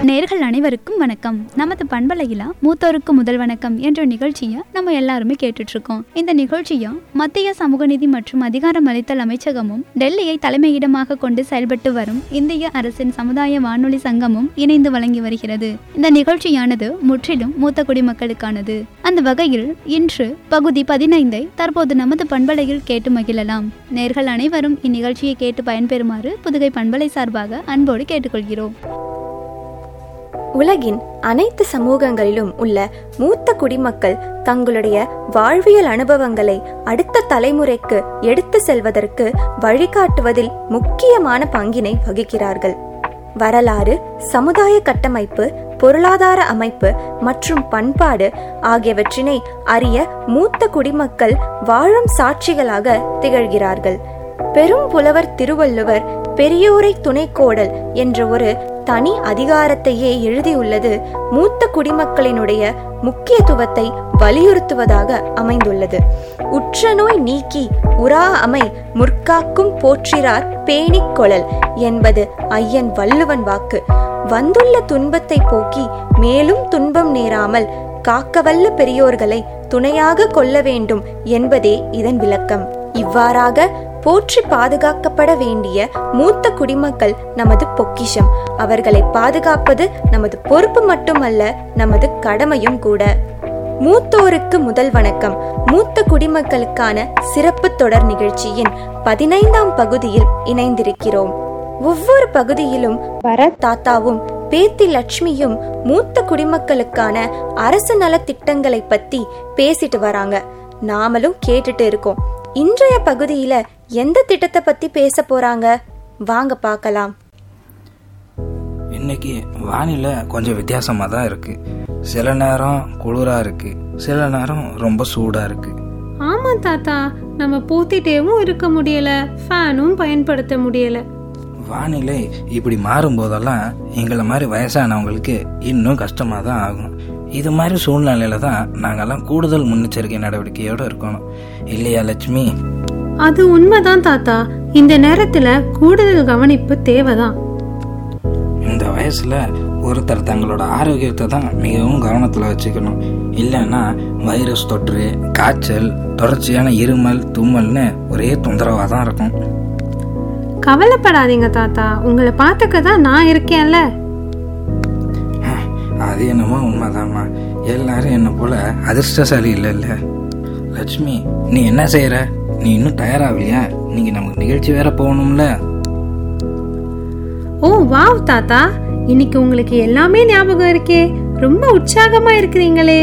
நேர்கள் அனைவருக்கும் வணக்கம் நமது பண்பலையில மூத்தோருக்கு முதல் வணக்கம் என்ற நிகழ்ச்சியை நம்ம எல்லாருமே கேட்டுட்டு இருக்கோம் இந்த நிகழ்ச்சியை மத்திய சமூக நீதி மற்றும் அதிகாரமளித்தல் அமைச்சகமும் டெல்லியை தலைமையிடமாக கொண்டு செயல்பட்டு வரும் இந்திய அரசின் சமுதாய வானொலி சங்கமும் இணைந்து வழங்கி வருகிறது இந்த நிகழ்ச்சியானது முற்றிலும் மூத்த குடிமக்களுக்கானது அந்த வகையில் இன்று பகுதி பதினைந்தை தற்போது நமது பண்பலையில் கேட்டு மகிழலாம் நேர்கள் அனைவரும் இந்நிகழ்ச்சியை கேட்டு பயன்பெறுமாறு புதுகை பண்பலை சார்பாக அன்போடு கேட்டுக்கொள்கிறோம் உலகின் அனைத்து சமூகங்களிலும் உள்ள மூத்த குடிமக்கள் தங்களுடைய வாழ்வியல் அனுபவங்களை அடுத்த தலைமுறைக்கு எடுத்து செல்வதற்கு வழிகாட்டுவதில் முக்கியமான பங்கினை வகிக்கிறார்கள் வரலாறு சமுதாய கட்டமைப்பு பொருளாதார அமைப்பு மற்றும் பண்பாடு ஆகியவற்றினை அறிய மூத்த குடிமக்கள் வாழும் சாட்சிகளாக திகழ்கிறார்கள் பெரும் புலவர் திருவள்ளுவர் பெரியோரை துணைக்கோடல் என்ற ஒரு தனி அதிகாரத்தையே எழுதியுள்ளது மூத்த குடிமக்களினுடைய முக்கியத்துவத்தை வலியுறுத்துவதாக அமைந்துள்ளது உற்ற நோய் நீக்கி உரா அமை முற்காக்கும் போற்றிறார் பேணிக் கொளல் என்பது ஐயன் வள்ளுவன் வாக்கு வந்துள்ள துன்பத்தை போக்கி மேலும் துன்பம் நேராமல் காக்கவல்ல பெரியோர்களை துணையாக கொள்ள வேண்டும் என்பதே இதன் விளக்கம் இவ்வாறாக போற்றி பாதுகாக்கப்பட வேண்டிய மூத்த குடிமக்கள் நமது பொக்கிஷம் அவர்களை பாதுகாப்பது நமது பொறுப்பு மட்டுமல்ல நமது கடமையும் கூட மூத்தோருக்கு முதல் வணக்கம் மூத்த குடிமக்களுக்கான சிறப்பு தொடர் நிகழ்ச்சியின் பதினைந்தாம் பகுதியில் இணைந்திருக்கிறோம் ஒவ்வொரு பகுதியிலும் பரத் தாத்தாவும் பேத்தி லட்சுமியும் மூத்த குடிமக்களுக்கான அரசு நல திட்டங்களை பத்தி பேசிட்டு வராங்க நாமளும் கேட்டுட்டு இருக்கோம் இன்றைய பகுதியில எந்த திட்டத்தை பத்தி பேச போறாங்க வாங்க பார்க்கலாம் இன்னைக்கு வானிலை கொஞ்சம் வித்தியாசமாக தான் இருக்கு சில நேரம் குளிராக இருக்கு சில நேரம் ரொம்ப சூடாக இருக்கு ஆமா தாத்தா நம்ம பூத்திட்டேவும் இருக்க முடியல ஃபேனும் பயன்படுத்த முடியல வானிலை இப்படி மாறும்போதெல்லாம் எங்களை மாதிரி வயசானவங்களுக்கு இன்னும் கஷ்டமாக தான் ஆகும் இது மாதிரி சூழ்நிலையில தான் நாங்கெல்லாம் கூடுதல் முன்னெச்சரிக்கை நடவடிக்கையோடு இருக்கணும் இல்லையா லட்சுமி அது உண்மைதான் தாத்தா இந்த நேரத்துல கூடுதல் கவனிப்பு தேவைதான் இந்த வயசுல ஒருத்தர் தங்களோட ஆரோக்கியத்தை தான் மிகவும் கவனத்தில் வச்சுக்கணும் இல்லைன்னா வைரஸ் தொற்று காய்ச்சல் தொடர்ச்சியான இருமல் தும்மல்னு ஒரே தொந்தரவாக தான் இருக்கும் கவலைப்படாதீங்க தாத்தா உங்களை பார்த்துக்க தான் நான் இருக்கேன்ல அது என்னமோ உண்மைதாம்மா எல்லாரும் என்ன போல அதிர்ஷ்டசாலி இல்லை இல்லை லட்சுமி நீ என்ன செய்யற நீ இன்னும் தயாராகலையா இன்னைக்கு நமக்கு நிகழ்ச்சி வேற போகணும்ல ஓ வாவ் தாத்தா இன்னைக்கு உங்களுக்கு எல்லாமே ஞாபகம் இருக்கே ரொம்ப உற்சாகமா இருக்கிறீங்களே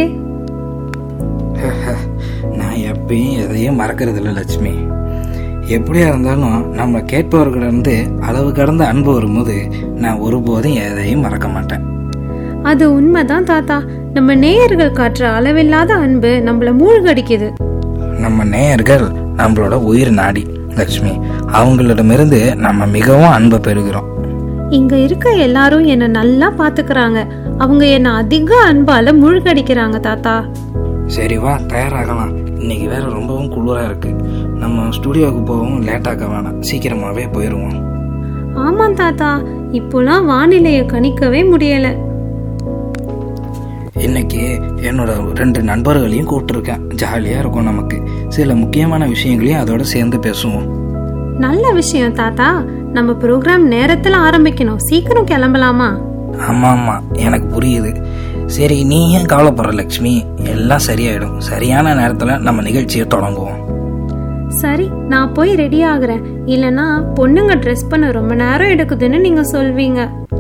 நான் எப்பயும் எதையும் மறக்கிறது இல்லை லட்சுமி எப்படியா இருந்தாலும் நம்ம கேட்பவர்களிருந்து அளவு கடந்த அன்பு வரும்போது நான் ஒருபோதும் எதையும் மறக்க மாட்டேன் அது உண்மைதான் தாத்தா நம்ம நேயர்கள் காட்டுற அளவில்லாத அன்பு நம்மள மூழ்கடிக்குது நம்ம நேயர்கள் நம்மளோட உயிர் நாடி லட்சுமி அவங்களிடமிருந்து நம்ம மிகவும் அன்பை பெறுகிறோம் இங்க இருக்க எல்லாரும் என்ன நல்லா பாத்துக்கறாங்க அவங்க என்ன அதிக அன்பால மூழ்கடிக்கிறாங்க தாத்தா சரி வா தயாராகலாம் இன்னைக்கு வேற ரொம்பவும் குளிரா இருக்கு நம்ம ஸ்டுடியோவுக்கு போகவும் லேட்டாக்க வேணாம் சீக்கிரமாவே போயிடுவோம் ஆமா தாத்தா இப்போலாம் வானிலையை கணிக்கவே முடியல இன்னைக்கு என்னோட ரெண்டு நண்பர்களையும் கூப்பிட்டுருக்கேன் ஜாலியா இருக்கும் நமக்கு சில முக்கியமான விஷயங்களையும் அதோட சேர்ந்து பேசுவோம் நல்ல விஷயம் தாத்தா நம்ம ப்ரோக்ராம் நேரத்துல ஆரம்பிக்கணும் சீக்கிரம் கிளம்பலாமா ஆமா ஆமா எனக்கு புரியுது சரி நீ ஏன் கவலைப்படுற லட்சுமி எல்லாம் சரியாயிடும் சரியான நேரத்துல நம்ம நிகழ்ச்சியை தொடங்குவோம் சரி நான் போய் ரெடி ஆகுறேன் இல்லனா பொண்ணுங்க ட்ரெஸ் பண்ண ரொம்ப நேரம் எடுக்குதுன்னு நீங்க சொல்வீங்க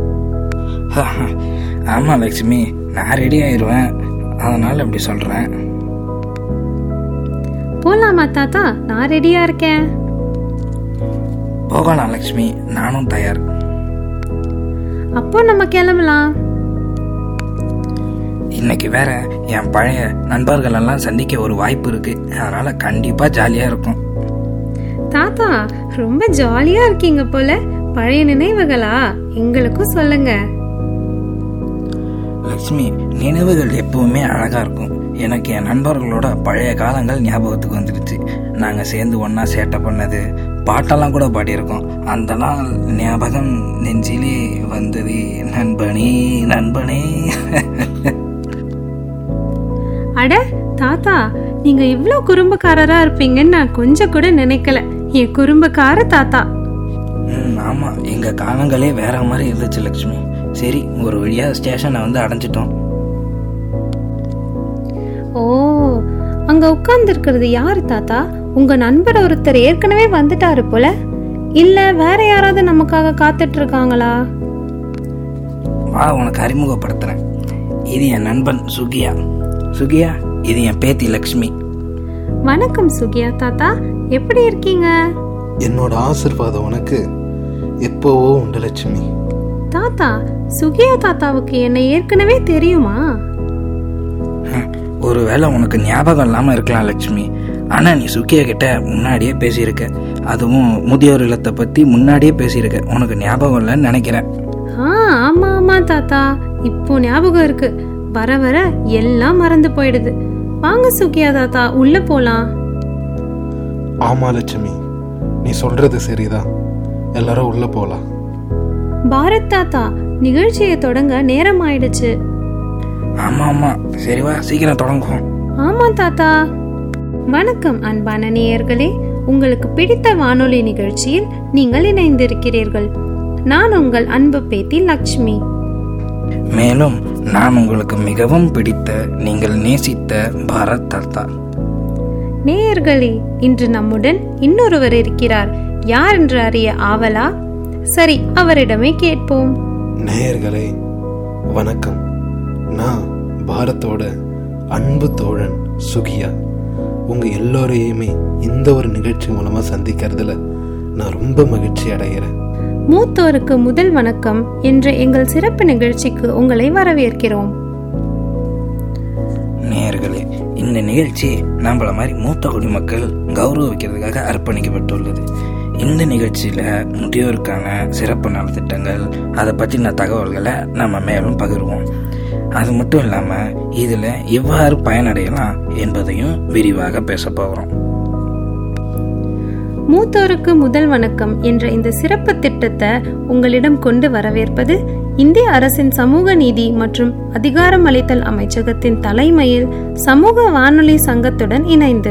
ஆமா லட்சுமி நான் ரெடி ஆயிடுவேன் அதனால இப்படி சொல்றேன் போலாமா தாத்தா நான் ரெடியா இருக்கேன் போகலாம் லட்சுமி நானும் தயார் அப்போ நம்ம கிளம்பலாம் இன்னைக்கு வேற என் பழைய நண்பர்கள் எல்லாம் சந்திக்க ஒரு வாய்ப்பு இருக்கு அதனால கண்டிப்பா ஜாலியா இருக்கும் தாத்தா ரொம்ப ஜாலியா இருக்கீங்க போல பழைய நினைவுகளா எங்களுக்கும் சொல்லுங்க லட்சுமி நினைவுகள் எப்பவுமே அழகா இருக்கும் எனக்கு என் நண்பர்களோட பழைய காலங்கள் ஞாபகத்துக்கு வந்துடுச்சு நாங்க சேர்ந்து ஒண்ணா சேட்டை பண்ணது பாட்டெல்லாம் கூட பாடியிருக்கோம் அந்த நாள் ஞாபகம் நெஞ்சிலே வந்தது நண்பனே நண்பனே அட தாத்தா நீங்க இவ்ளோ குறும்புக்காரரா இருப்பீங்கன்னு நான் கொஞ்சம் கூட நினைக்கல என் குறும்புக்கார தாத்தா ம், ஆமா எங்க காலங்களே வேற மாதிரி இருந்துச்சு லக்ஷ்மி சரி ஒரு வழியா ஸ்டேஷனை வந்து அடைஞ்சிட்டோம் ஓ அங்க உட்கார்ந்து இருக்கிறது யாரு தாத்தா உங்க நண்பர் ஒருத்தர் ஏற்கனவே வந்துட்டாரு போல இல்ல வேற யாராவது நமக்காக காத்துட்டு இருக்காங்களா வா உனக்கு அறிமுகப்படுத்துறேன் இது என் நண்பன் சுகியா சுகியா இது என் பேத்தி லக்ஷ்மி வணக்கம் சுகியா தாத்தா எப்படி இருக்கீங்க என்னோட ஆசிர்வாதம் உனக்கு எப்போவோ உண்டு லட்சுமி தாத்தா சுகியா தாத்தாவுக்கு என்ன ஏற்கனவே தெரியுமா ஹம், ஒருவேளை உனக்கு ஞாபகம் இல்லாம இருக்கலாம் லக்ஷ்மி ஆனா நீ சுகியா கிட்ட முன்னாடியே பேசியிருக்க அதுவும் முதியோர் இல்லத்தை பத்தி முன்னாடியே பேசியிருக்க உனக்கு ஞாபகம் இல்லைன்னு நினைக்கிறேன் ஆ ஆமா ஆமா தாத்தா இப்போ ஞாபகம் இருக்கு வர வர எல்லாம் மறந்து போயிடுது வாங்க சுகியா தாத்தா உள்ள போலாம் ஆமா லட்சுமி நீ சொல்றது சரிதான் எல்லாரும் உள்ள போலாம் பாரத் தாத்தா நிகழ்ச்சியை தொடங்க நேரம் ஆயிடுச்சு ஆமா ஆமா சரி வா சீக்கிரம் தொடங்குவோம் ஆமா தாத்தா வணக்கம் அன்பான நேயர்களே உங்களுக்கு பிடித்த வானொலி நிகழ்ச்சியில் நீங்கள் இணைந்திருக்கிறீர்கள் நான் உங்கள் அன்பு பேத்தி லக்ஷ்மி மேலும் நான் உங்களுக்கு மிகவும் பிடித்த நீங்கள் நேசித்த பாரத் தாத்தா நேயர்களே இன்று நம்முடன் இன்னொருவர் இருக்கிறார் யார் என்று அறிய ஆவலா சரி அவரிடமே கேட்போம் நேயர்களே வணக்கம் நான் பாரத்தோட அன்பு தோழன் சுகியா உங்க எல்லோரையுமே இந்த ஒரு நிகழ்ச்சி மூலமா சந்திக்கிறதுல நான் ரொம்ப மகிழ்ச்சி அடைகிறேன் மூத்தோருக்கு முதல் வணக்கம் என்ற எங்கள் சிறப்பு நிகழ்ச்சிக்கு உங்களை வரவேற்கிறோம் நேயர்களே இந்த நிகழ்ச்சி நம்மள மாதிரி மூத்த குடிமக்கள் கௌரவிக்கிறதுக்காக அர்ப்பணிக்கப்பட்டுள்ளது இந்த நிகழ்ச்சியில முதியோருக்கான சிறப்பு நலத்திட்டங்கள் அதை பற்றின தகவல்களை நம்ம மேலும் பகிர்வோம் அது மட்டும் இல்லாம இதுல எவ்வாறு பயனடையலாம் என்பதையும் விரிவாக பேச போகிறோம் மூத்தோருக்கு முதல் வணக்கம் என்ற இந்த சிறப்பு திட்டத்தை உங்களிடம் கொண்டு வரவேற்பது இந்திய அரசின் சமூக நீதி மற்றும் அதிகாரமளித்தல் அமைச்சகத்தின் தலைமையில் சமூக வானொலி சங்கத்துடன் இணைந்து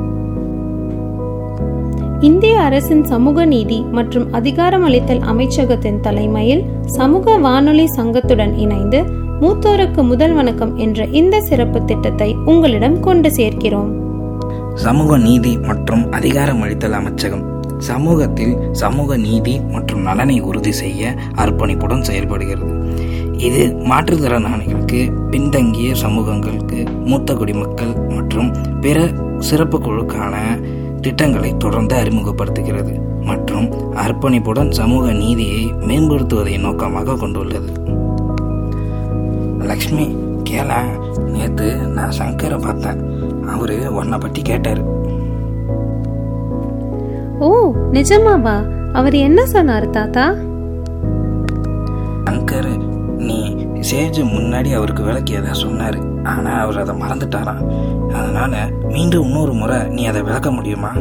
இந்திய அரசின் சமூக நீதி மற்றும் அதிகாரமளித்தல் அமைச்சகத்தின் தலைமையில் சமூக வானொலி சங்கத்துடன் இணைந்து மூத்தோருக்கு முதல் வணக்கம் என்ற இந்த சிறப்பு திட்டத்தை உங்களிடம் கொண்டு சேர்க்கிறோம் சமூக நீதி மற்றும் அதிகாரமளித்தல் அமைச்சகம் சமூகத்தில் சமூக நீதி மற்றும் நலனை உறுதி செய்ய அர்ப்பணிப்புடன் செயல்படுகிறது இது மாற்றுத்திறனாளிகளுக்கு பின்தங்கிய சமூகங்களுக்கு மூத்த குடிமக்கள் மற்றும் பிற சிறப்பு குழுக்கான திட்டங்களை தொடர்ந்து அறிமுகப்படுத்துகிறது மற்றும் அர்ப்பணிப்புடன் சமூக நீதியை மேம்படுத்துவதை நோக்கமாக கொண்டுள்ளது லக்ஷ்மி கேள நேத்து நான் சங்கரை பார்த்தேன் அவரு உன்னை பத்தி கேட்டாரு ஓ நிஜமாவா அவர் என்ன சொன்னாரு தாத்தா சங்கர் நீ சேஜ் முன்னாடி அவருக்கு விளக்கியதா சொன்னாரு ஆனா அவர் அதை மறந்துட்டாராம் அதனால மீண்டும் இன்னொரு முறை நீ அதை விளக்க முடியுமா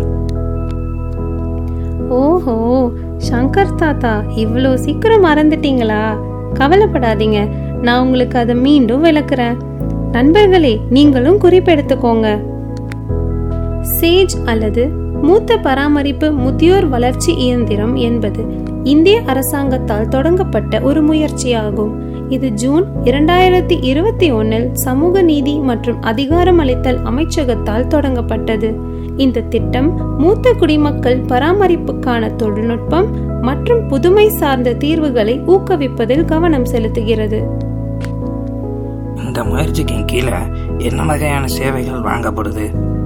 ஓஹோ சங்கர் தாத்தா இவ்வளோ சீக்கிரம் மறந்துட்டீங்களா கவலைப்படாதீங்க நான் உங்களுக்கு அதை மீண்டும் விளக்குறேன் நண்பர்களே நீங்களும் குறிப்பெடுத்துக்கோங்க சேஜ் அல்லது மூத்த பராமரிப்பு முதியோர் வளர்ச்சி இயந்திரம் என்பது இந்திய அரசாங்கத்தால் தொடங்கப்பட்ட ஒரு முயற்சியாகும் இது ஜூன் இரண்டாயிரத்தி இருபத்தி ஒன்னில் சமூக நீதி மற்றும் அதிகாரமளித்தல் அமைச்சகத்தால் தொடங்கப்பட்டது இந்த திட்டம் மூத்த குடிமக்கள் பராமரிப்புக்கான தொழில்நுட்பம் மற்றும் புதுமை சார்ந்த தீர்வுகளை ஊக்குவிப்பதில் கவனம் செலுத்துகிறது இந்த முயற்சிக்கு கீழே என்ன வகையான சேவைகள் வழங்கப்படுது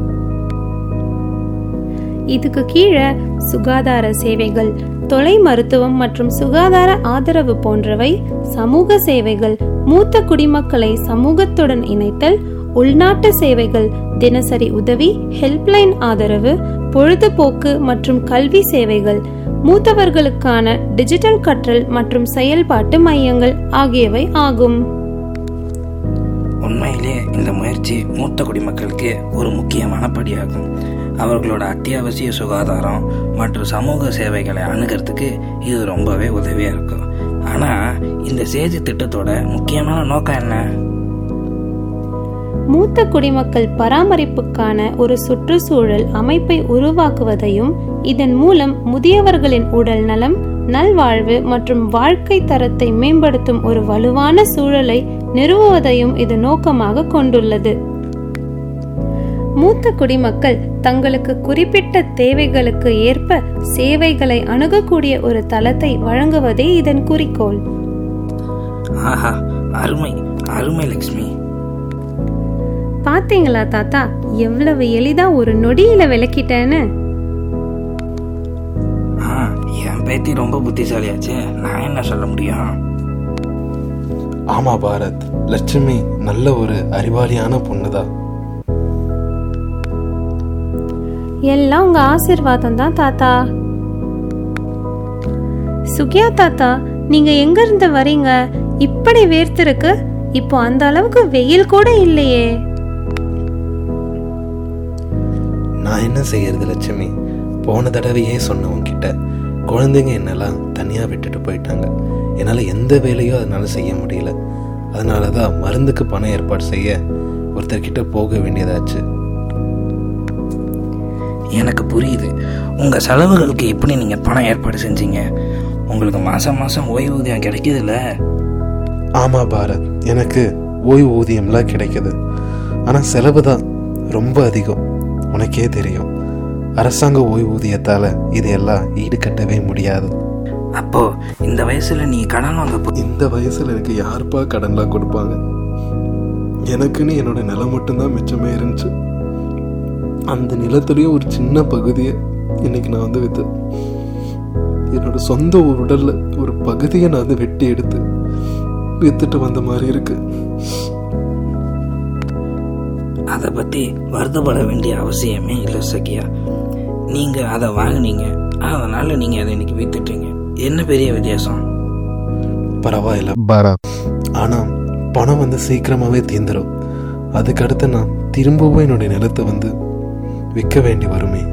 இதுக்கு கீழே சுகாதார சேவைகள் தொலை மருத்துவம் மற்றும் சுகாதார ஆதரவு போன்றவை சமூக சேவைகள் மூத்த குடிமக்களை சமூகத்துடன் இணைத்தல் உள்நாட்டு சேவைகள் தினசரி உதவி ஹெல்ப்லைன் ஆதரவு பொழுதுபோக்கு மற்றும் கல்வி சேவைகள் மூத்தவர்களுக்கான டிஜிட்டல் கற்றல் மற்றும் செயல்பாட்டு மையங்கள் ஆகியவை ஆகும் உண்மையிலே இந்த முயற்சி மூத்த குடிமக்களுக்கு ஒரு முக்கியமான படியாகும் அவர்களோட அத்தியாவசிய சுகாதாரம் மற்றும் சமூக சேவைகளை அணுகிறதுக்கு இது ரொம்பவே உதவியாக இருக்கும் ஆனால் இந்த சேஜ் திட்டத்தோட முக்கியமான நோக்கம் என்ன மூத்த குடிமக்கள் பராமரிப்புக்கான ஒரு சுற்றுச்சூழல் அமைப்பை உருவாக்குவதையும் இதன் மூலம் முதியவர்களின் உடல் நலம் நல்வாழ்வு மற்றும் வாழ்க்கை தரத்தை மேம்படுத்தும் ஒரு வலுவான சூழலை நிறுவுவதையும் இது நோக்கமாக கொண்டுள்ளது மூத்த குடிமக்கள் தங்களுக்கு குறிப்பிட்ட தேவைகளுக்கு ஏற்ப சேவைகளை அணுகக்கூடிய ஒரு தளத்தை வழங்குவதே இதன் குறிக்கோள் ஆஹா அருமை அருமை லக்ஷ்மி பாத்தீங்களா தாத்தா எவ்வளவு எளிதா ஒரு நொடியில விளக்கிட்டேன்னு ஆ என் பேத்தி ரொம்ப புத்திசாலியாச்சே நான் என்ன சொல்ல முடியும் ஆமா பாரத் லட்சுமி நல்ல ஒரு அறிவாளியான பொண்ணுதான் எல்லாம் உங்க ஆசிர்வாதம் தான் தாத்தா சுகியா தாத்தா நீங்க எங்க இருந்து வரீங்க இப்படி வேர்த்திருக்கு இப்போ அந்த அளவுக்கு வெயில் கூட இல்லையே நான் என்ன செய்யறது லட்சுமி போன தடவையே சொன்னேன் உன்கிட்ட குழந்தைங்க என்னெல்லாம் தனியாக விட்டுட்டு போயிட்டாங்க என்னால் எந்த வேலையும் அதனால செய்ய முடியல அதனால தான் மருந்துக்கு பணம் ஏற்பாடு செய்ய ஒருத்தர்கிட்ட போக வேண்டியதாச்சு எனக்கு புரியுது உங்கள் செலவுகளுக்கு எப்படி நீங்கள் பணம் ஏற்பாடு செஞ்சீங்க உங்களுக்கு மாதம் மாதம் ஓய்வூதியம் கிடைக்குதுல்ல ஆமாம் பாரத் எனக்கு ஓய்வூதியம்லாம் கிடைக்குது ஆனால் செலவு தான் ரொம்ப அதிகம் உனக்கே தெரியும் அரசாங்க ஓய்வூதியத்தால் இதையெல்லாம் ஈடுகட்டவே முடியாது அப்போ இந்த வயசுல நீ கடன் வாங்க போ- இந்த வயசுல எனக்கு யாருப்பா கடன்லாம் கொடுப்பாங்க எனக்குன்னு என்னோட நிலம் மட்டும்தான் மிச்சமே இருந்துச்சு அந்த நிலத்துலயும் ஒரு சின்ன பகுதியை இன்னைக்கு நான் வந்து வித்து என்னோட சொந்த உடல்ல ஒரு பகுதியை நான் வந்து வெட்டி எடுத்து வித்துட்டு வந்த மாதிரி இருக்கு அதை பத்தி வருத்தப்பட வேண்டிய அவசியமே இல்லை சக்கியா நீங்க அதை வாங்குனீங்க அதனால நீங்க அதை இன்னைக்கு வித்துட்டீங்க என்ன பெரிய வித்தியாசம் பரவாயில்ல பாரத் ஆனா பணம் வந்து சீக்கிரமாவே தீந்துரும் அதுக்கடுத்து நான் திரும்பவும் என்னுடைய நிலத்தை வந்து விற்க வேண்டி வருமே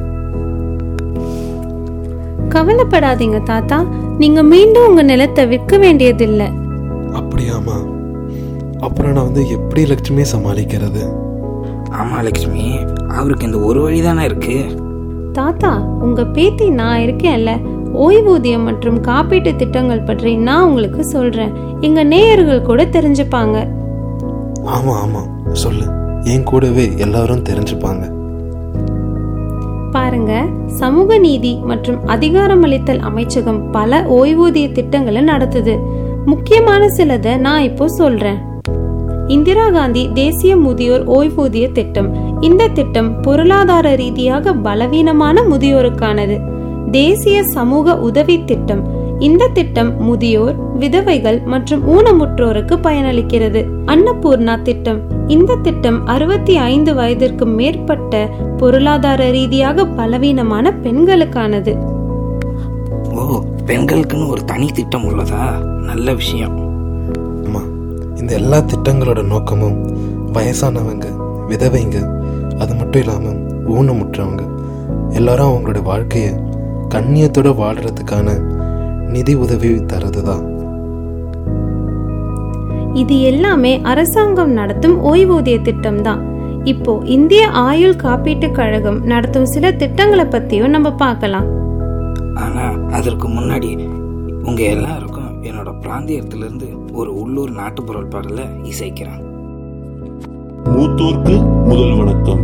கவலைப்படாதீங்க தாத்தா நீங்க மீண்டும் உங்க நிலத்தை விற்க வேண்டியதில்லை அப்படியாமா அப்புறம் நான் வந்து எப்படி லட்சுமி சமாளிக்கிறது ஆமா லட்சுமி அவருக்கு இந்த ஒரு வழி தானே இருக்கு தாத்தா உங்க பேத்தி நான் இருக்கேன்ல ஓய்வூதியம் மற்றும் காப்பீட்டு திட்டங்கள் பற்றி நான் உங்களுக்கு சொல்றேன் எங்க நேயர்கள் கூட தெரிஞ்சுப்பாங்க ஆமா ஆமா சொல்லு என் கூடவே எல்லாரும் தெரிஞ்சுப்பாங்க பாருங்க சமூக நீதி மற்றும் அதிகாரமளித்தல் அமைச்சகம் பல ஓய்வூதிய திட்டங்களை நடத்துது முக்கியமான சிலதை நான் இப்போ சொல்றேன் இந்திரா காந்தி தேசிய முதியோர் ஓய்வூதிய திட்டம் இந்த திட்டம் பொருளாதார ரீதியாக பலவீனமான முதியோருக்கானது தேசிய சமூக உதவி திட்டம் இந்த திட்டம் முதியோர் விதவைகள் மற்றும் ஊனமுற்றோருக்கு பயனளிக்கிறது அன்னபூர்ணா திட்டம் இந்த திட்டம் அறுபத்தி ஐந்து வயதிற்கு மேற்பட்ட பொருளாதார ரீதியாக பலவீனமான பெண்களுக்கானது ஓ பெண்களுக்குன்னு ஒரு தனி திட்டம் உள்ளதா நல்ல விஷயம் ஆமா இந்த எல்லா திட்டங்களோட நோக்கமும் வயசானவங்க விதவைங்க அது மட்டும் இல்லாம ஊனமுற்றவங்க எல்லாரும் அவங்களோட வாழ்க்கைய கண்ணியத்தோட வாழ்றதுக்கான நிதி உதவி தரதுதான் இது எல்லாமே அரசாங்கம் நடத்தும் ஓய்வூதிய திட்டம் தான் இப்போ இந்திய ஆயுள் காப்பீட்டு கழகம் நடத்தும் சில திட்டங்களை பத்தியும் நம்ம பார்க்கலாம் ஆனா அதற்கு முன்னாடி உங்க எல்லாருக்கும் என்னோட பிராந்தியத்திலிருந்து ஒரு உள்ளூர் நாட்டுப்புறல் பாடல இசைக்கிறேன் மூத்தோர்க்கு முதல் வணக்கம்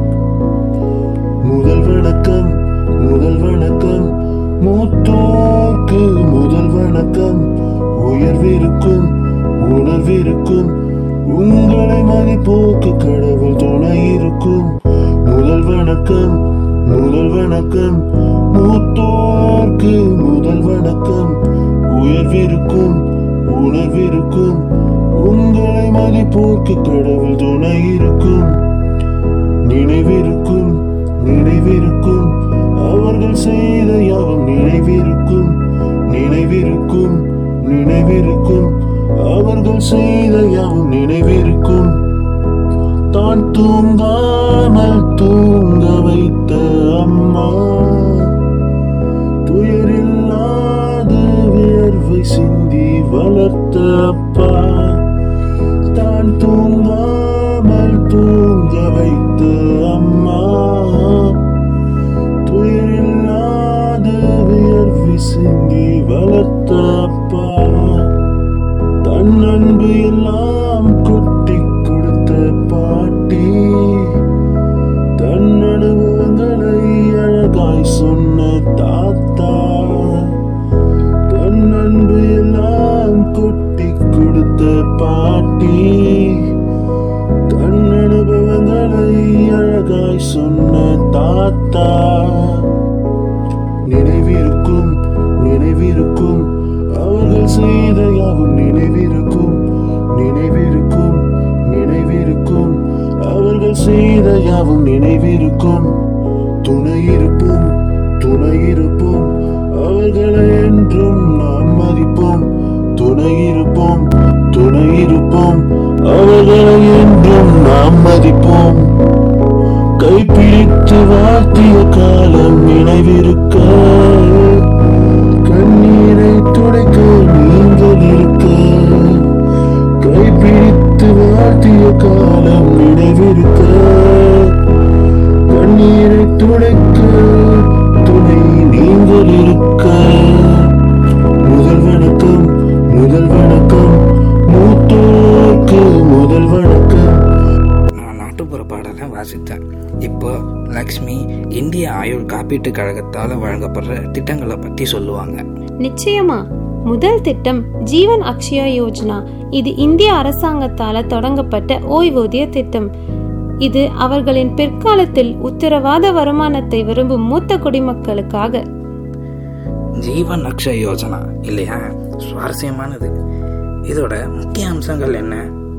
முதல் வணக்கம் முதல் வணக்கம் மூத்தோர்க்கு முதல் வணக்கம் உயர்விருக்கும் உணர்விருக்கும் உங்களை மதிப்போக்கு கடவுள் துணை இருக்கும் முதல் வணக்கம் முதல் வணக்கம் மூத்தோர்க்கு முதல் வணக்கம் உயர்விருக்கும் உணர்விருக்கும் உங்களை மதிப்போக்கு கடவுள் துணை இருக்கும் நினைவிருக்கும் நினைவிருக்கும் அவர்கள் செய்த யாவும் நினைவிருக்கும் நினைவிருக்கும் நினைவிருக்கும் அவர்கள் செய்த யாவும் நினைவிருக்கும் தான் தூங்காமல் தூங்க வைத்த அம்மா துயரில்லாத வியர்வி சிந்தி வளர்த்த அப்பா தன் அன்பு எல்லாம் கொட்டி கொடுத்த பாட்டி தன் அனுபவங்களை அழகாய் சொன்ன தாத்தா தன் அன்பு எல்லாம் கொட்டி கொடுத்த பாட்டி தன் அனுபவங்களை அழகாய் சொன்ன தாத்தா நினைவிருக்கும் நினைவிருக்கும் அவர்கள் செய்த யாவும் நினைவிருக்கும் நினைவிருக்கும் நினைவிருக்கும் அவர்கள் செய்த யாவும் நினைவிருக்கும் துணையிருப்போம் துணையிருப்போம் அவர்களை என்றும் நாம் மதிப்போம் துணையிருப்போம் துணையிருப்போம் அவர்களை என்றும் நாம் மதிப்போம் கைப்பிடித்து வாழ்த்திய காலம் நினைவிருக்க கண்ணீரை துடைக்க நீங்கள் இருக்க கைப்பிடித்து வாழ்த்திய காலம் நினைவிருக்க கண்ணீரை துடைக்க துணை நீங்கள் இருக்க முதல் வணக்கம் முதல் வணக்கம் மூத்தோர்க்கு முதல் வணக்கம் நான் நாட்டுப்புற பாடலை வாசித்தேன் இப்போ லக்ஷ்மி இந்திய ஆயுள் காப்பீட்டு கழகத்தால் வழங்கப்படுற திட்டங்களை பற்றி சொல்லுவாங்க நிச்சயமா முதல் திட்டம் ஜீவன் அக்ஷயா யோஜனா இது இந்திய அரசாங்கத்தால தொடங்கப்பட்ட ஓய்வூதிய திட்டம் இது அவர்களின் பிற்காலத்தில் உத்தரவாத வருமானத்தை விரும்பும் மூத்த குடிமக்களுக்காக ஜீவன் அக்ஷய யோஜனா இல்லையா சுவாரஸ்யமானது இதோட முக்கிய அம்சங்கள் என்ன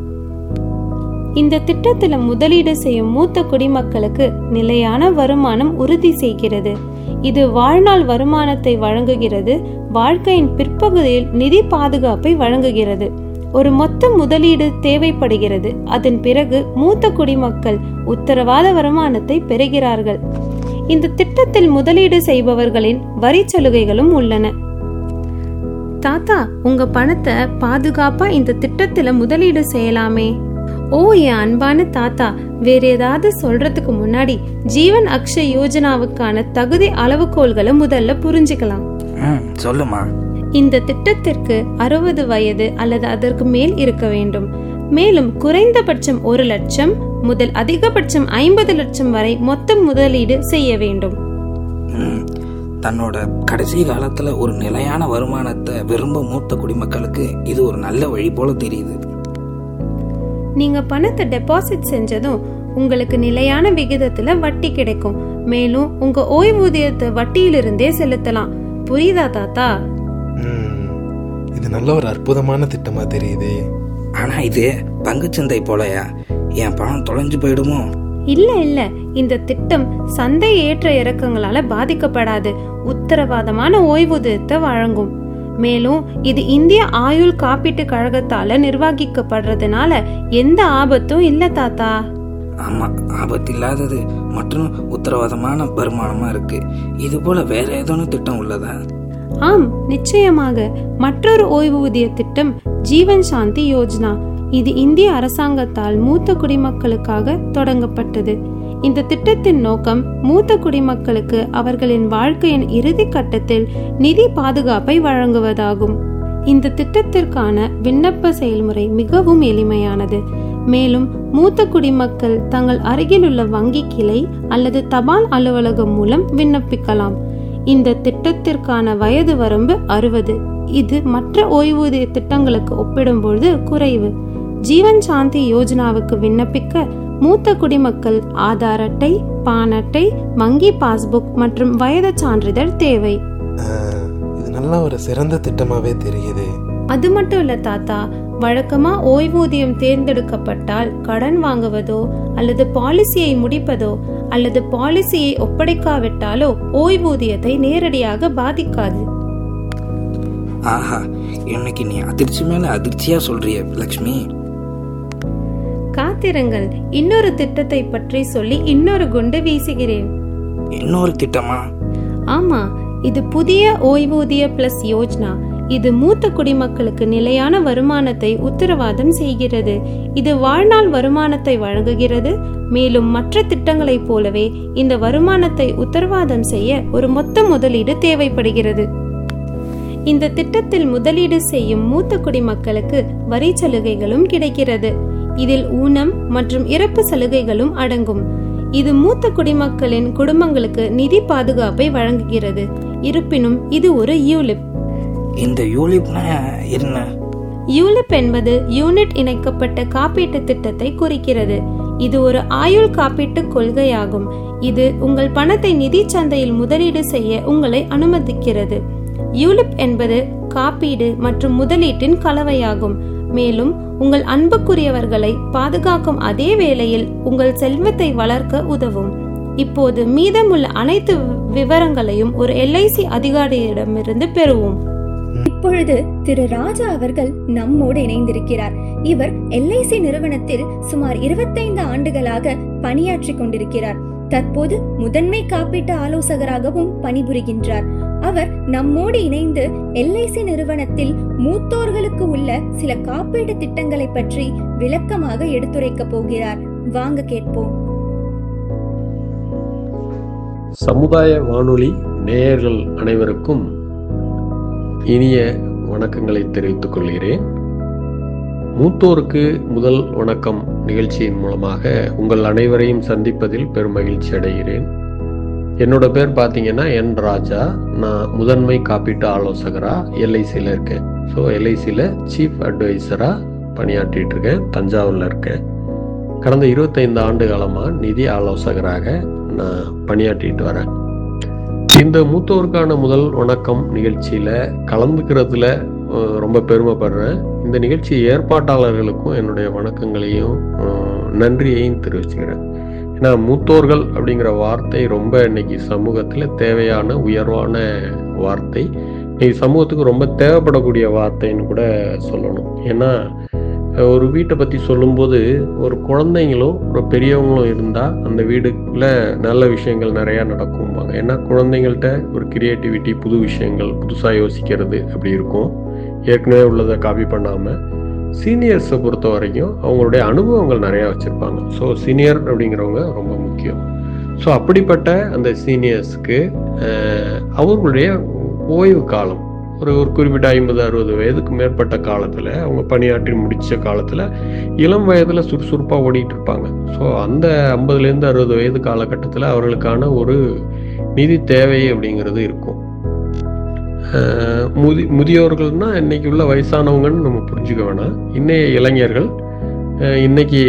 இந்த திட்டத்துல முதலீடு செய்யும் மூத்த குடிமக்களுக்கு நிலையான வருமானம் உறுதி செய்கிறது இது வாழ்நாள் வருமானத்தை வழங்குகிறது வாழ்க்கையின் பிற்பகுதியில் நிதி பாதுகாப்பை வழங்குகிறது ஒரு மொத்த முதலீடு தேவைப்படுகிறது அதன் பிறகு மூத்த குடிமக்கள் உத்தரவாத வருமானத்தை பெறுகிறார்கள் இந்த திட்டத்தில் முதலீடு செய்பவர்களின் வரி சலுகைகளும் உள்ளன தாத்தா உங்க பணத்தை பாதுகாப்பா இந்த திட்டத்துல முதலீடு செய்யலாமே ஓ என் அன்பான தாத்தா வேற ஏதாவது சொல்றதுக்கு முன்னாடி ஜீவன் அக்ஷய் யோஜனாவுக்கான தகுதி அளவுகோல்களை முதல்ல புரிஞ்சுக்கலாம் ம் சொல்லுமா இந்த திட்டத்திற்கு அறுபது வயது அல்லது அதற்கு மேல் இருக்க வேண்டும் மேலும் குறைந்தபட்சம் ஒரு லட்சம் முதல் அதிகபட்சம் ஐம்பது லட்சம் வரை மொத்த முதலீடு செய்ய வேண்டும் ம், தன்னோட கடைசி காலத்துல ஒரு நிலையான வருமானத்தை விரும்ப மூத்த குடிமக்களுக்கு இது ஒரு நல்ல வழி போல தெரியுது நீங்க பணத்தை டெபாசிட் செஞ்சதும் உங்களுக்கு நிலையான விகிதத்துல வட்டி கிடைக்கும் மேலும் உங்க ஓய்வூதியத்தை வட்டியிலிருந்தே செலுத்தலாம் புரியுதா தாத்தா ம், இது நல்ல ஒரு அற்புதமான திட்டமா தெரியுதே ஆனா இது பங்குச்சந்தை போலயா என் பணம் தொலைஞ்சு போயிடுமோ இல்ல இல்ல இந்த திட்டம் சந்தை ஏற்ற இறக்கங்களால பாதிக்கப்படாது உத்தரவாதமான ஓய்வூதியத்தை வழங்கும் மேலும் இது இந்திய ஆயுள் காப்பீட்டு கழகத்தால நிர்வகிக்கப்படுறதுனால எந்த ஆபத்தும் இல்ல தாத்தா ஆமா ஆபத்து இல்லாதது மற்றும் உத்தரவாதமான வருமானமா இருக்கு இது போல வேற ஏதோனும் திட்டம் உள்ளதா ஆம் நிச்சயமாக மற்றொரு ஓய்வூதிய திட்டம் ஜீவன் சாந்தி யோஜனா இது இந்திய அரசாங்கத்தால் மூத்த குடிமக்களுக்காக தொடங்கப்பட்டது இந்த திட்டத்தின் நோக்கம் மூத்த குடிமக்களுக்கு அவர்களின் வாழ்க்கையின் இறுதி கட்டத்தில் நிதி பாதுகாப்பை வழங்குவதாகும் இந்த திட்டத்திற்கான விண்ணப்ப செயல்முறை மிகவும் எளிமையானது மேலும் மூத்த குடிமக்கள் தங்கள் அருகிலுள்ள வங்கி கிளை அல்லது தபால் அலுவலகம் மூலம் விண்ணப்பிக்கலாம் இந்த திட்டத்திற்கான வயது வரம்பு அறுபது இது மற்ற ஓய்வூதிய திட்டங்களுக்கு ஒப்பிடும்பொழுது குறைவு ஜீவன் சாந்தி யோஜனாவுக்கு விண்ணப்பிக்க மூத்த குடிமக்கள் ஆதார் அட்டை பான் அட்டை வங்கி பாஸ்புக் மற்றும் வயது சான்றிதழ் தேவை ஆ, இது நல்ல ஒரு சிறந்த திட்டமாவே தெரியுது அது மட்டும் இல்ல தாத்தா வழக்கமா ஓய்வூதியம் தேர்ந்தெடுக்கப்பட்டால் கடன் வாங்குவதோ அல்லது பாலிசியை முடிப்பதோ அல்லது பாலிசியை ஒப்படைக்காவிட்டாலோ ஓய்வூதியத்தை நேரடியாக பாதிக்காது ஆஹா இன்னைக்கு நீ அதிர்ச்சி மேல அதிர்ச்சியா சொல்றிய லக்ஷ்மி காத்திருங்கள் இன்னொரு திட்டத்தை பற்றி சொல்லி இன்னொரு குண்டு வீசுகிறேன் இன்னொரு திட்டமா ஆமா இது புதிய ஓய்வூதிய பிளஸ் யோஜனா இது மூத்த குடிமக்களுக்கு நிலையான வருமானத்தை உத்தரவாதம் செய்கிறது இது வாழ்நாள் வருமானத்தை வழங்குகிறது மேலும் மற்ற திட்டங்களைப் போலவே இந்த வருமானத்தை உத்தரவாதம் செய்ய ஒரு மொத்த முதலீடு தேவைப்படுகிறது இந்த திட்டத்தில் முதலீடு செய்யும் மூத்த குடிமக்களுக்கு வரி சலுகைகளும் கிடைக்கிறது இதில் ஊனம் மற்றும் இறப்பு சலுகைகளும் அடங்கும் இது மூத்த குடிமக்களின் குடும்பங்களுக்கு நிதி பாதுகாப்பை வழங்குகிறது இருப்பினும் இது ஒரு யூலிப் இந்த யூலிப்னா என்ன யூலிப் என்பது யூனிட் இணைக்கப்பட்ட காப்பீட்டு திட்டத்தை குறிக்கிறது இது ஒரு ஆயுள் காப்பீட்டு கொள்கையாகும் இது உங்கள் பணத்தை நிதி சந்தையில் முதலீடு செய்ய உங்களை அனுமதிக்கிறது யூலிப் என்பது காப்பீடு மற்றும் முதலீட்டின் கலவையாகும் மேலும் உங்கள் அன்புக்குரியவர்களை பாதுகாக்கும் அதே வேளையில் உங்கள் செல்வத்தை வளர்க்க உதவும் இப்போது மீதமுள்ள அனைத்து விவரங்களையும் ஒரு எல்ஐசி அதிகாரியிடமிருந்து பெறுவோம் இப்பொழுது திரு ராஜா அவர்கள் நம்மோடு இணைந்திருக்கிறார் இவர் எல்ஐசி நிறுவனத்தில் சுமார் இருபத்தைந்து ஆண்டுகளாக பணியாற்றிக் கொண்டிருக்கிறார் தற்போது முதன்மை காப்பீட்டு ஆலோசகராகவும் பணிபுரிகின்றார் அவர் நம்மோடு இணைந்து எல்ஐசி நிறுவனத்தில் மூத்தோர்களுக்கு உள்ள சில காப்பீடு திட்டங்களை பற்றி விளக்கமாக எடுத்துரைக்கப் போகிறார் வாங்க கேட்போம் சமுதாய வானொலி நேயர்கள் அனைவருக்கும் இனிய வணக்கங்களை தெரிவித்துக் கொள்கிறேன் மூத்தோருக்கு முதல் வணக்கம் நிகழ்ச்சியின் மூலமாக உங்கள் அனைவரையும் சந்திப்பதில் பெரும் மகிழ்ச்சி அடைகிறேன் என்னோட பேர் பார்த்தீங்கன்னா என் ராஜா நான் முதன்மை காப்பீட்டு ஆலோசகராக எல்ஐசியில் இருக்கேன் ஸோ எல்ஐசியில் சீஃப் அட்வைசராக பணியாற்றிட்டு இருக்கேன் தஞ்சாவூரில் இருக்கேன் கடந்த இருபத்தைந்து ஆண்டு காலமாக நிதி ஆலோசகராக நான் பணியாற்றிட்டு வரேன் இந்த மூத்தோருக்கான முதல் வணக்கம் நிகழ்ச்சியில் கலந்துக்கிறதுல அஹ், ரொம்ப பெருமைப்படுறேன் இந்த நிகழ்ச்சி ஏற்பாட்டாளர்களுக்கும் என்னுடைய வணக்கங்களையும் அஹ், நன்றியையும் தெரிவிச்சுக்கிறேன் ஏன்னா மூத்தோர்கள் அப்படிங்கிற வார்த்தை ரொம்ப இன்னைக்கு சமூகத்தில் தேவையான உயர்வான வார்த்தை இன்னைக்கு சமூகத்துக்கு ரொம்ப தேவைப்படக்கூடிய வார்த்தைன்னு கூட சொல்லணும் ஏன்னா ஒரு வீட்டை பற்றி சொல்லும்போது ஒரு குழந்தைங்களும் ஒரு பெரியவங்களும் இருந்தால் அந்த வீடுக்குள்ள நல்ல விஷயங்கள் நிறையா நடக்கும்பாங்க ஏன்னா குழந்தைங்கள்ட்ட ஒரு கிரியேட்டிவிட்டி புது விஷயங்கள் புதுசாக யோசிக்கிறது அப்படி இருக்கும் ஏற்கனவே உள்ளதை காப்பி பண்ணாமல் சீனியர்ஸை பொறுத்த வரைக்கும் அவங்களுடைய அனுபவங்கள் நிறையா வச்சுருப்பாங்க ஸோ சீனியர் அப்படிங்கிறவங்க ரொம்ப முக்கியம் ஸோ அப்படிப்பட்ட அந்த சீனியர்ஸ்க்கு அவர்களுடைய ஓய்வு காலம் ஒரு ஒரு குறிப்பிட்ட ஐம்பது அறுபது வயதுக்கு மேற்பட்ட காலத்தில் அவங்க பணியாற்றி முடித்த காலத்தில் இளம் வயதில் சுறுசுறுப்பாக ஓடிட்டு இருப்பாங்க ஸோ அந்த ஐம்பதுலேருந்து அறுபது வயது காலகட்டத்தில் அவர்களுக்கான ஒரு நிதி தேவை அப்படிங்கிறது இருக்கும் அஹ் முதி முதியோர்கள்னா இன்னைக்கு உள்ள வயசானவங்கன்னு நம்ம புரிஞ்சுக்க வேணாம் இன்னைய இளைஞர்கள் அஹ் இன்னைக்கு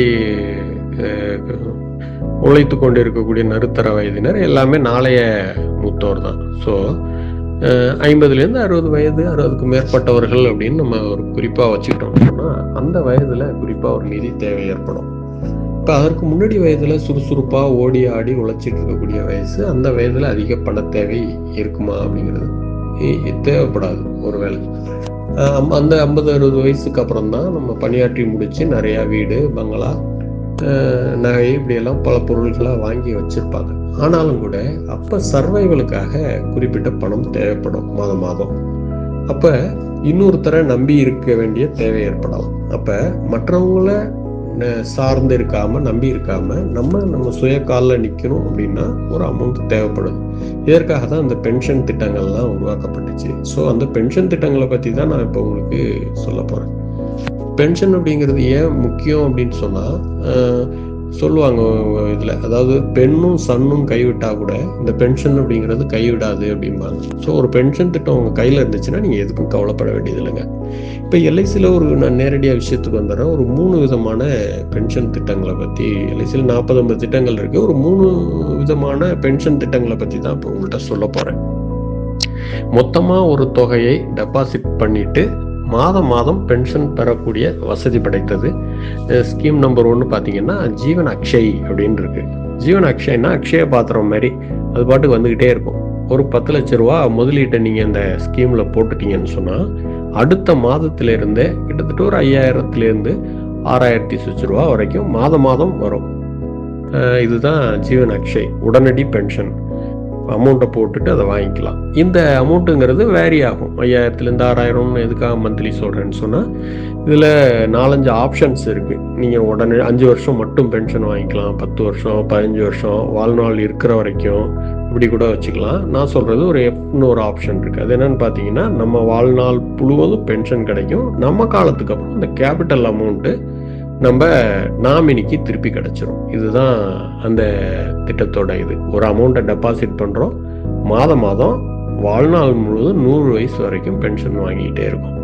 அஹ், உழைத்து கொண்டு இருக்கக்கூடிய நடுத்தர வயதினர் எல்லாமே நாளைய மூத்தோர் தான் ஸோ ஐம்பதுலேருந்து அறுபது வயது அறுபதுக்கு மேற்பட்டவர்கள் அப்படின்னு நம்ம ஒரு குறிப்பாக வச்சுக்கிட்டோம் சொன்னால் அந்த வயதில் குறிப்பாக ஒரு நிதி தேவை ஏற்படும் இப்போ அதற்கு முன்னாடி வயதில் சுறுசுறுப்பாக ஓடி ஆடி உழைச்சிட்டு இருக்கக்கூடிய வயசு அந்த வயதில் அதிக பண தேவை இருக்குமா அப்படிங்கிறது இ- தேவைப்படாது ஒருவேளை அஹ் அம்- அந்த ஐம்பது அறுபது வயசுக்கு அப்புறம் தான் நம்ம பணியாற்றி முடிச்சு நிறையா வீடு பங்களா அஹ் நகை இப்படியெல்லாம் பல பொருள்களை வாங்கி வச்சிருப்பாங்க ஆனாலும் கூட அப்போ சர்வைவலுக்காக குறிப்பிட்ட பணம் தேவைப்படும் மாதம் மாதம் அப்போ இன்னொருத்தரை நம்பி இருக்க வேண்டிய தேவை ஏற்படலாம் அப்போ மற்றவங்கள ந- சார்ந்து இருக்காம நம்பி இருக்காம நம்ம நம்ம சுய காலில் நிற்கணும் அப்படின்னா ஒரு அமௌண்ட் தேவைப்படுது இதற்காக தான் இந்த பென்ஷன் திட்டங்கள்லாம் உருவாக்கப்பட்டுச்சு ஸோ அந்த பென்ஷன் திட்டங்களை பற்றி தான் நான் இப்போ உங்களுக்கு சொல்ல போகிறேன் பென்ஷன் அப்படிங்கிறது ஏன் முக்கியம் அப்படின்னு சொன்னால் சொல்லுவாங்க இதில் அதாவது பெண்ணும் சன்னும் கைவிட்டா கூட இந்த பென்ஷன் அப்படிங்கிறது கைவிடாது அப்படிம்பாங்க ஸோ ஒரு பென்ஷன் திட்டம் உங்கள் கையில் இருந்துச்சுன்னா நீங்கள் எதுக்கும் கவலைப்பட வேண்டியது இல்லைங்க இப்போ எல்ஐசியில் ஒரு நான் நேரடியாக விஷயத்துக்கு வந்துடுறேன் ஒரு மூணு விதமான பென்ஷன் திட்டங்களை பற்றி எல்ஐசியில் நாற்பது ஐம்பது திட்டங்கள் இருக்குது ஒரு மூணு விதமான பென்ஷன் திட்டங்களை பற்றி தான் இப்போ உங்கள்கிட்ட சொல்ல போகிறேன் மொத்தமாக ஒரு தொகையை டெபாசிட் பண்ணிட்டு மாதம் மாதம் பென்ஷன் பெறக்கூடிய வசதி படைத்தது ஸ்கீம் நம்பர் ஒன்று பார்த்தீங்கன்னா ஜீவன் அக்ஷய் அப்படின்னு இருக்கு ஜீவன் அக்ஷய்னா அக்ஷய பாத்திரம் மாதிரி அது பாட்டுக்கு வந்துக்கிட்டே இருக்கும் ஒரு பத்து லட்ச ரூபா முதலீட்டை நீங்கள் அந்த ஸ்கீமில் போட்டுட்டீங்கன்னு சொன்னால் அடுத்த மாதத்திலிருந்தே கிட்டத்தட்ட ஒரு ஐயாயிரத்துலேருந்து ஆறாயிரத்தி சுச்சு ரூபா வரைக்கும் மாதம் மாதம் வரும் அஹ் இதுதான் ஜீவன் அக்ஷய் உடனடி பென்ஷன் அமௌண்ட்டை போட்டுட்டு அதை வாங்கிக்கலாம் இந்த அமௌண்ட்டுங்கிறது வேரி ஆகும் ஐயாயிரத்துலேருந்து ஆறாயிரம்னு எதுக்காக மந்த்லி சொல்கிறேன்னு சொன்னால் இதில் நாலஞ்சு ஆப்ஷன்ஸ் இருக்குது நீங்கள் உடனே அஞ்சு வருஷம் மட்டும் பென்ஷன் வாங்கிக்கலாம் பத்து வருஷம் பதினஞ்சு வருஷம் வாழ்நாள் இருக்கிற வரைக்கும் இப்படி கூட வச்சுக்கலாம் நான் சொல்கிறது ஒரு எஃப்னு ஒரு ஆப்ஷன் இருக்குது அது என்னன்னு பார்த்தீங்கன்னா நம்ம வாழ்நாள் முழுவதும் பென்ஷன் கிடைக்கும் நம்ம காலத்துக்கு அப்புறம் இந்த கேபிட்டல் அமௌண்ட்டு நம்ம நாமினிக்கு திருப்பி கிடைச்சிரும் இதுதான் அந்த திட்டத்தோட இது ஒரு அமௌண்ட்டை டெபாசிட் பண்ணுறோம் மாதம் மாதம் வாழ்நாள் முழுவதும் நூறு வயசு வரைக்கும் பென்ஷன் வாங்கிக்கிட்டே இருக்கும்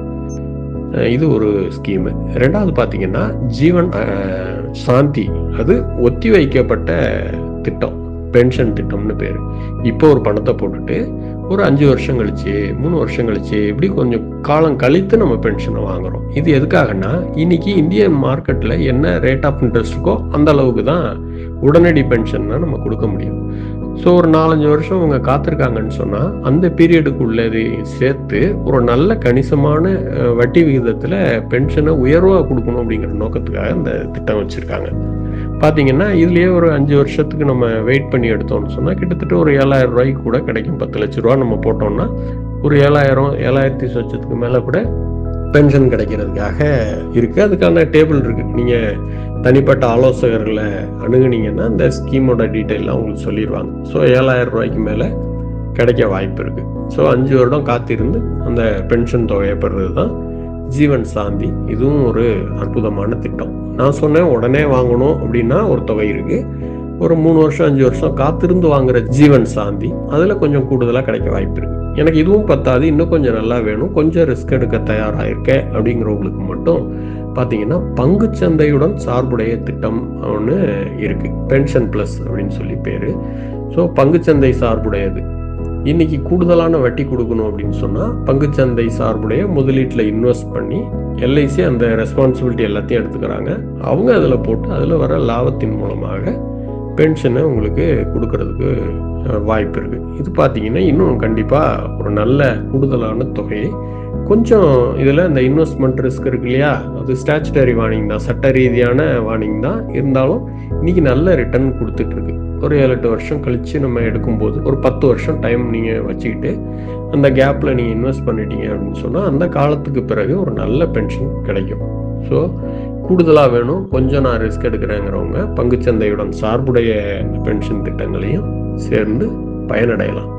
அஹ் இது ஒரு ஸ்கீமு ரெண்டாவது பார்த்தீங்கன்னா ஜீவன் அஹ், சாந்தி அது ஒத்தி வைக்கப்பட்ட திட்டம் பென்ஷன் திட்டம்னு பேர் இப்போ ஒரு பணத்தை போட்டுட்டு ஒரு அஞ்சு வருஷம் கழிச்சு மூணு வருஷம் கழிச்சு இப்படி கொஞ்சம் காலம் கழித்து நம்ம பென்ஷனை வாங்குறோம் இது எதுக்காகன்னா இன்னைக்கு இந்தியன் மார்க்கெட்டில் என்ன ரேட் ஆஃப் இன்ட்ரெஸ்ட் இருக்கோ அந்த அளவுக்கு தான் உடனடி பென்ஷன்னா நம்ம கொடுக்க முடியும் ஸோ ஒரு நாலஞ்சு வருஷம் அவங்க காத்திருக்காங்கன்னு சொன்னால் அந்த பீரியடுக்குள்ளது சேர்த்து ஒரு நல்ல கணிசமான அஹ், வட்டி விகிதத்தில் பென்ஷனை உயர்வாக கொடுக்கணும் அப்படிங்கிற நோக்கத்துக்காக இந்த திட்டம் வச்சுருக்காங்க பார்த்தீங்கன்னா இதுலேயே ஒரு அஞ்சு வருஷத்துக்கு நம்ம வெயிட் பண்ணி எடுத்தோம்னு சொன்னால் கிட்டத்தட்ட ஒரு ஏழாயிரம் ரூபாய்க்கு கூட கிடைக்கும் பத்து லட்ச ரூபா நம்ம போட்டோம்னா ஒரு ஏழாயிரம் ஏழாயிரத்தி சொச்சத்துக்கு மேலே கூட பென்ஷன் கிடைக்கிறதுக்காக இருக்குது அதுக்கான டேபிள் இருக்குது நீங்கள் தனிப்பட்ட ஆலோசகர்களை அணுகுனீங்கன்னா இந்த ஸ்கீமோட டீட்டெயிலாம் உங்களுக்கு சொல்லிடுவாங்க ஸோ ஏழாயிரம் ரூபாய்க்கு மேலே கிடைக்க வாய்ப்பு இருக்குது ஸோ அஞ்சு வருடம் காத்திருந்து அந்த பென்ஷன் தொகையை பெறுறது தான் ஜீவன் சாந்தி இதுவும் ஒரு அற்புதமான திட்டம் நான் சொன்னேன் உடனே வாங்கணும் அப்படின்னா ஒரு தொகை இருக்குது ஒரு மூணு வருஷம் அஞ்சு வருஷம் காத்திருந்து வாங்குற ஜீவன் சாந்தி அதில் கொஞ்சம் கூடுதலாக கிடைக்க வாய்ப்பு இருக்குது எனக்கு இதுவும் பத்தாது இன்னும் கொஞ்சம் நல்லா வேணும் கொஞ்சம் ரிஸ்க் எடுக்க தயாராகிருக்கேன் அப்படிங்கிறவங்களுக்கு மட்டும் பார்த்தீங்கன்னா பங்குச்சந்தையுடன் சார்புடைய திட்டம் ஒன்று இருக்குது பென்ஷன் ப்ளஸ் அப்படின்னு சொல்லி பேர் ஸோ பங்குச்சந்தை சார்புடையது இன்னைக்கு கூடுதலான வட்டி கொடுக்கணும் அப்படின்னு சொன்னால் பங்குச்சந்தை சார்புடைய முதலீட்டில் இன்வெஸ்ட் பண்ணி எல்ஐசி அந்த ரெஸ்பான்சிபிலிட்டி எல்லாத்தையும் எடுத்துக்கிறாங்க அவங்க அதில் போட்டு அதில் வர லாபத்தின் மூலமாக பென்ஷனை உங்களுக்கு கொடுக்கறதுக்கு அஹ், வாய்ப்பு இருக்குது இது பார்த்தீங்கன்னா இன்னும் கண்டிப்பாக ஒரு நல்ல கூடுதலான தொகையை கொஞ்சம் இதில் இந்த இன்வெஸ்ட்மெண்ட் ரிஸ்க் இருக்கு இல்லையா அது ஸ்டாச்சுட்டரி வார்னிங் தான் சட்ட ரீதியான வார்னிங் தான் இருந்தாலும் இன்னைக்கு நல்ல ரிட்டர்ன் கொடுத்துட்டு இருக்கு ஒரு ஏழு எட்டு வருஷம் கழிச்சு நம்ம எடுக்கும்போது ஒரு பத்து வருஷம் டைம் நீங்கள் வச்சுக்கிட்டு அந்த கேப்பில் நீங்கள் இன்வெஸ்ட் பண்ணிட்டீங்க அப்படின்னு சொன்னால் அந்த காலத்துக்கு பிறகு ஒரு நல்ல பென்ஷன் கிடைக்கும் ஸோ கூடுதலாக வேணும் கொஞ்சம் நான் ரிஸ்க் எடுக்கிறேங்கிறவங்க பங்குச்சந்தையுடன் சார்புடைய பென்ஷன் திட்டங்களையும் சேர்ந்து பயனடையலாம்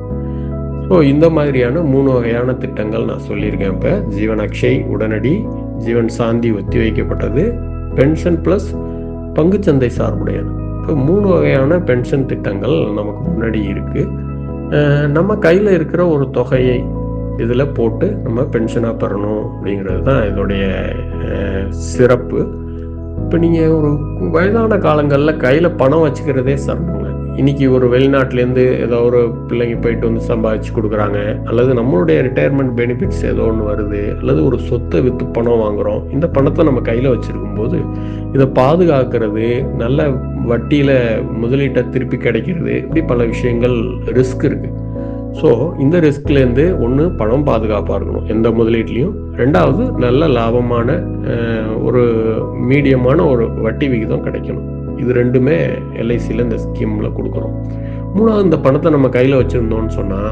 ஸோ இந்த மாதிரியான மூணு வகையான திட்டங்கள் நான் சொல்லியிருக்கேன் இப்போ ஜீவன் அக்ஷய் உடனடி ஜீவன் சாந்தி ஒத்தி வைக்கப்பட்டது பென்ஷன் ப்ளஸ் பங்குச்சந்தை சார்புடையது இப்போ மூணு வகையான பென்ஷன் திட்டங்கள் நமக்கு முன்னாடி இருக்குது நம்ம கையில் இருக்கிற ஒரு தொகையை இதில் போட்டு நம்ம பென்ஷனாக பெறணும் அப்படிங்கிறது தான் இதோடைய அஹ், சிறப்பு இப்போ நீங்கள் ஒரு வயதான காலங்களில் கையில் பணம் வச்சுக்கிறதே சிரமங்க இன்னைக்கு ஒரு வெளிநாட்டிலேருந்து ஏதோ ஒரு பிள்ளைங்க போயிட்டு வந்து சம்பாதிச்சு கொடுக்குறாங்க அல்லது நம்மளுடைய ரிட்டையர்மெண்ட் பெனிஃபிட்ஸ் ஏதோ ஒன்று வருது அல்லது ஒரு சொத்தை விற்று பணம் வாங்குறோம் இந்த பணத்தை நம்ம கையில் வச்சிருக்கும் போது இதை பாதுகாக்கிறது நல்ல வட்டியில் முதலீட்டை திருப்பி கிடைக்கிறது இப்படி பல விஷயங்கள் ரிஸ்க் இருக்குது ஸோ இந்த ரிஸ்க்லேருந்து ஒன்று பணம் பாதுகாப்பாக இருக்கணும் எந்த முதலீட்லையும் ரெண்டாவது நல்ல லாபமான அஹ், ஒரு மீடியமான ஒரு வட்டி விகிதம் கிடைக்கணும் இது ரெண்டுமே எல்ஐசியில் இந்த ஸ்கீமில் கொடுக்குறோம் மூணாவது இந்த பணத்தை நம்ம கையில் வச்சுருந்தோம்னு சொன்னால்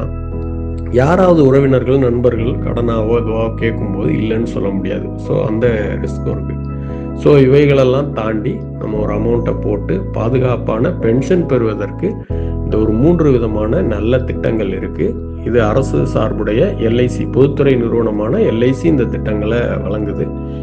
யாராவது உறவினர்கள் நண்பர்கள் கடனாவோ இதுவோ கேட்கும்போது இல்லைன்னு சொல்ல முடியாது ஸோ அந்த ரிஸ்க்கும் இருக்குது ஸோ இவைகளெல்லாம் தாண்டி நம்ம ஒரு அமௌண்ட்டை போட்டு பாதுகாப்பான பென்ஷன் பெறுவதற்கு இந்த ஒரு மூன்று விதமான நல்ல திட்டங்கள் இருக்குது இது அரசு சார்புடைய எல்ஐசி பொதுத்துறை நிறுவனமான எல்ஐசி இந்த திட்டங்களை வழங்குது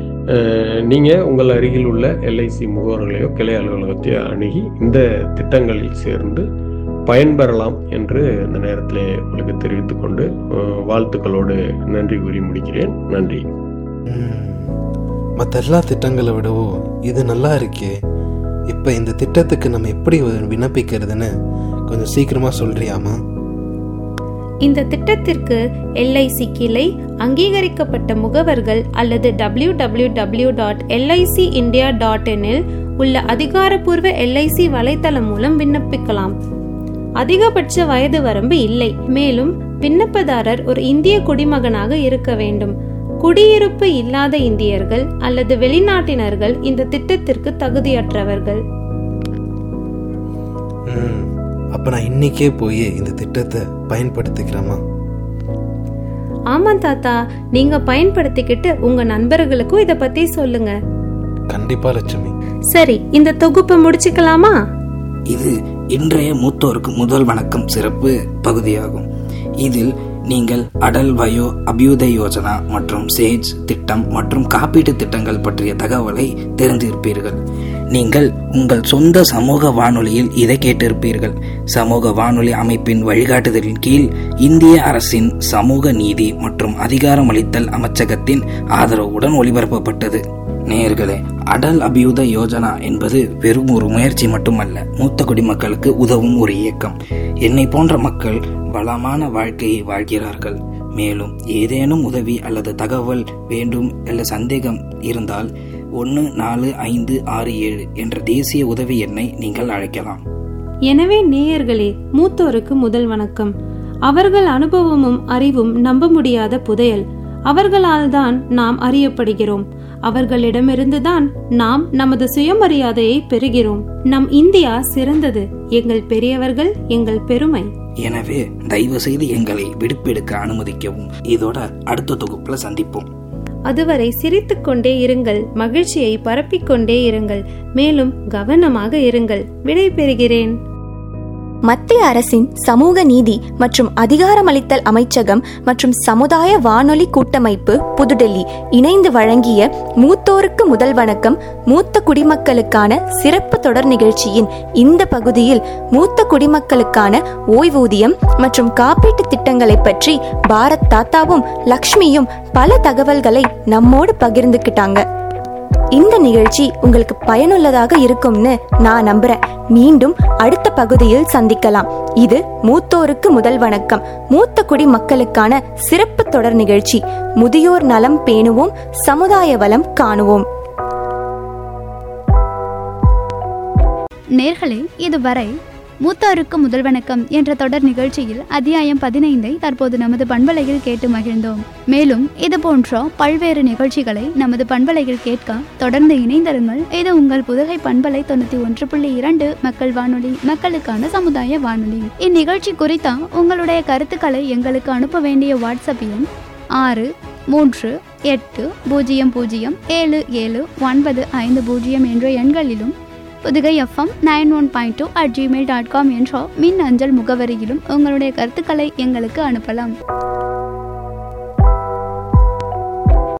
அஹ், நீங்க உங்கள் அருகில் உள்ள எல்ஐசி முகவர்களையோ கிளை அலுவலகத்தையோ அணுகி இந்த திட்டங்களில் சேர்ந்து பயன்பெறலாம் என்று இந்த நேரத்திலே உங்களுக்கு தெரிவித்துக் கொண்டு அஹ், வாழ்த்துக்களோடு நன்றி கூறி முடிக்கிறேன் நன்றி மற்ற எல்லா திட்டங்களை விடவோ இது நல்லா இருக்கே இப்போ இந்த திட்டத்துக்கு நம்ம எப்படி விண்ணப்பிக்கிறதுன்னு கொஞ்சம் சீக்கிரமா சொல்றியாமா இந்த திட்டத்திற்கு எல்ஐசி கிளை அங்கீகரிக்கப்பட்ட முகவர்கள் அல்லது W W W dot LIC India dot இல் உள்ள அதிகாரப்பூர்வ எல்ஐசி வலைத்தளம் மூலம் விண்ணப்பிக்கலாம் அதிகபட்ச வயது வரம்பு இல்லை மேலும் விண்ணப்பதாரர் ஒரு இந்திய குடிமகனாக இருக்க வேண்டும் குடியிருப்பு இல்லாத இந்தியர்கள் அல்லது வெளிநாட்டினர்கள் இந்த திட்டத்திற்கு தகுதியற்றவர்கள் ம் அப்ப நான் இன்னைக்கே போய் இந்த திட்டத்தை பயன்படுத்திக்கிறேம்மா ஆமா தாத்தா நீங்க பயன்படுத்திக்கிட்டு உங்க நண்பர்களுக்கும் இத பத்தி சொல்லுங்க கண்டிப்பா லட்சுமி சரி இந்த தொகுப்பை முடிச்சுக்கலாமா இது இன்றைய மூத்தோருக்கு முதல் வணக்கம் சிறப்பு பகுதியாகும் இதில் நீங்கள் அடல் வயோ அபியுதய யோஜனா மற்றும் சேஜ் திட்டம் மற்றும் காப்பீட்டு திட்டங்கள் பற்றிய தகவலை தெரிந்திருப்பீர்கள் நீங்கள் உங்கள் சொந்த சமூக வானொலியில் இதை கேட்டிருப்பீர்கள் சமூக வானொலி அமைப்பின் வழிகாட்டுதலின் கீழ் இந்திய அரசின் சமூக நீதி மற்றும் அதிகாரமளித்தல் அமைச்சகத்தின் ஆதரவுடன் ஒளிபரப்பப்பட்டது நேயர்களே அடல் அபியுத யோஜனா என்பது வெறும் ஒரு முயற்சி மட்டுமல்ல மூத்த குடிமக்களுக்கு உதவும் ஒரு இயக்கம் என்னை போன்ற மக்கள் வளமான வாழ்க்கையை வாழ்கிறார்கள் மேலும் ஏதேனும் உதவி அல்லது தகவல் வேண்டும் அல்ல சந்தேகம் இருந்தால் ஒன்று நாலு ஐந்து ஆறு ஏழு என்ற தேசிய உதவி எண்ணை நீங்கள் அழைக்கலாம் எனவே நேயர்களே மூத்தோருக்கு முதல் வணக்கம் அவர்கள் அனுபவமும் அறிவும் நம்ப முடியாத புதையல் அவர்களால் தான் நாம் அறியப்படுகிறோம் அவர்களிடமிருந்துதான் நாம் நமது சுயமரியாதையை பெறுகிறோம் நம் இந்தியா சிறந்தது எங்கள் பெரியவர்கள் எங்கள் பெருமை எனவே தயவு செய்து எங்களை விடுப்பெடுக்க அனுமதிக்கவும் இதோட அடுத்த தொகுப்புல சந்திப்போம் அதுவரை சிரித்துக்கொண்டே இருங்கள் மகிழ்ச்சியை பரப்பிக் கொண்டே இருங்கள் மேலும் கவனமாக இருங்கள் விடை பெறுகிறேன் மத்திய அரசின் சமூக நீதி மற்றும் அதிகாரமளித்தல் அமைச்சகம் மற்றும் சமுதாய வானொலி கூட்டமைப்பு புதுடெல்லி இணைந்து வழங்கிய மூத்தோருக்கு முதல் வணக்கம் மூத்த குடிமக்களுக்கான சிறப்பு தொடர் நிகழ்ச்சியின் இந்த பகுதியில் மூத்த குடிமக்களுக்கான ஓய்வூதியம் மற்றும் காப்பீட்டு திட்டங்களை பற்றி பாரத் தாத்தாவும் லக்ஷ்மியும் பல தகவல்களை நம்மோடு பகிர்ந்துக்கிட்டாங்க இந்த நிகழ்ச்சி உங்களுக்கு பயனுள்ளதாக இருக்கும்னு நான் நம்புறேன் மீண்டும் அடுத்த பகுதியில் சந்திக்கலாம் இது மூத்தோருக்கு முதல் வணக்கம் மூத்த குடி மக்களுக்கான சிறப்பு தொடர் நிகழ்ச்சி முதியோர் நலம் பேணுவோம் சமுதாய வளம் காணுவோம் நேர்களே இதுவரை மூத்தோருக்கு முதல் வணக்கம் என்ற தொடர் நிகழ்ச்சியில் அத்தியாயம் பதினைந்தை தற்போது நமது பண்பலையில் கேட்டு மகிழ்ந்தோம் மேலும் இது போன்ற பல்வேறு நிகழ்ச்சிகளை நமது பண்பலையில் கேட்க தொடர்ந்து இணைந்திருங்கள் இது உங்கள் புதுகை பண்பலை தொண்ணூத்தி ஒன்று புள்ளி இரண்டு மக்கள் வானொலி மக்களுக்கான சமுதாய வானொலி இந்நிகழ்ச்சி குறித்த உங்களுடைய கருத்துக்களை எங்களுக்கு அனுப்ப வேண்டிய வாட்ஸ்அப் எண் ஆறு மூன்று எட்டு பூஜ்ஜியம் பூஜ்ஜியம் ஏழு ஏழு ஒன்பது ஐந்து பூஜ்ஜியம் என்ற எண்களிலும் Pudugai FM nine one point two at Gmail dot com என்ற மின் அஞ்சல் முகவரியிலும் உங்களுடைய கருத்துக்களை எங்களுக்கு அனுப்பலாம்